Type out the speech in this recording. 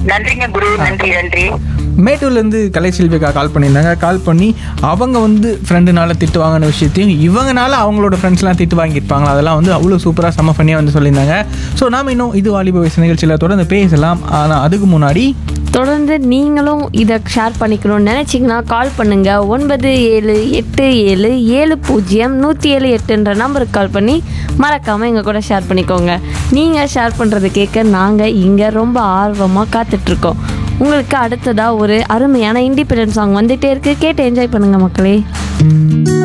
நன்றிங்க குரு நன்றி நன்றி மேட்டூர்லேருந்து கலைச்செல்விக்கா கால் பண்ணியிருந்தாங்க கால் பண்ணி அவங்க வந்து ஃப்ரெண்டுனால திட்டு வாங்கின விஷயத்தையும் இவங்கனால அவங்களோட ஃப்ரெண்ட்ஸ்லாம் திட்டு வாங்கியிருப்பாங்களா அதெல்லாம் வந்து அவ்வளோ சூப்பராக செம்ம ஃபன்னியாக வந்து சொல்லியிருந்தாங்க ஸோ நாம இன்னும் இது வாலிப வயசு நிகழ்ச்சியில் தொடர்ந்து பேசலாம் ஆனால் அதுக்கு முன்னாடி தொடர்ந்து நீங்களும் இதை ஷேர் பண்ணிக்கணும்னு நினச்சிங்கன்னா கால் பண்ணுங்க ஒன்பது ஏழு எட்டு ஏழு ஏழு பூஜ்ஜியம் நூற்றி ஏழு எட்டுன்ற நம்பருக்கு கால் பண்ணி மறக்காமல் எங்கள் கூட ஷேர் பண்ணிக்கோங்க நீங்கள் ஷேர் பண்ணுறது கேட்க நாங்கள் இங்கே ரொம்ப ஆர்வமாக காத்துட்ருக்கோம் உங்களுக்கு அடுத்ததாக ஒரு அருமையான இண்டிபெண்டன்ஸ் சாங் வந்துட்டே இருக்கு கேட்டு என்ஜாய் பண்ணுங்கள் மக்களே